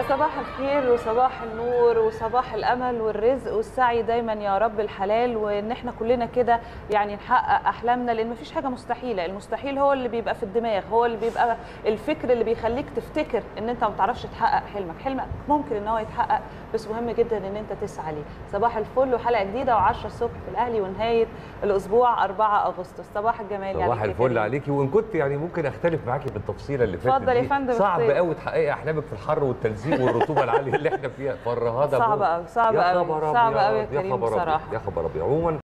يا صباح الخير وصباح النور وصباح الامل والرزق والسعي دايما يا رب الحلال وان احنا كلنا كده يعني نحقق احلامنا لان مفيش حاجه مستحيله المستحيل هو اللي بيبقى في الدماغ هو اللي بيبقى الفكر اللي بيخليك تفتكر ان انت ما بتعرفش تحقق حلمك حلمك ممكن ان هو يتحقق بس مهم جدا ان انت تسعى ليه صباح الفل وحلقه جديده و10 الصبح في الاهلي ونهايه الاسبوع 4 اغسطس صباح الجمال صباح عليك يا الفل كريم. عليكي وان كنت يعني ممكن اختلف معاكي في التفصيله اللي فاتت اتفضل يا دي. فندم، صعب اختلف. قوي تحققي احلامك في الحر والتلزيق والرطوبه العاليه اللي احنا فيها فرهده صعب موت. قوي صعب يا قوي خبر صعب أبيض، قوي يا كريم خبر أبيض، بصراحه يا خبر ابيض عموما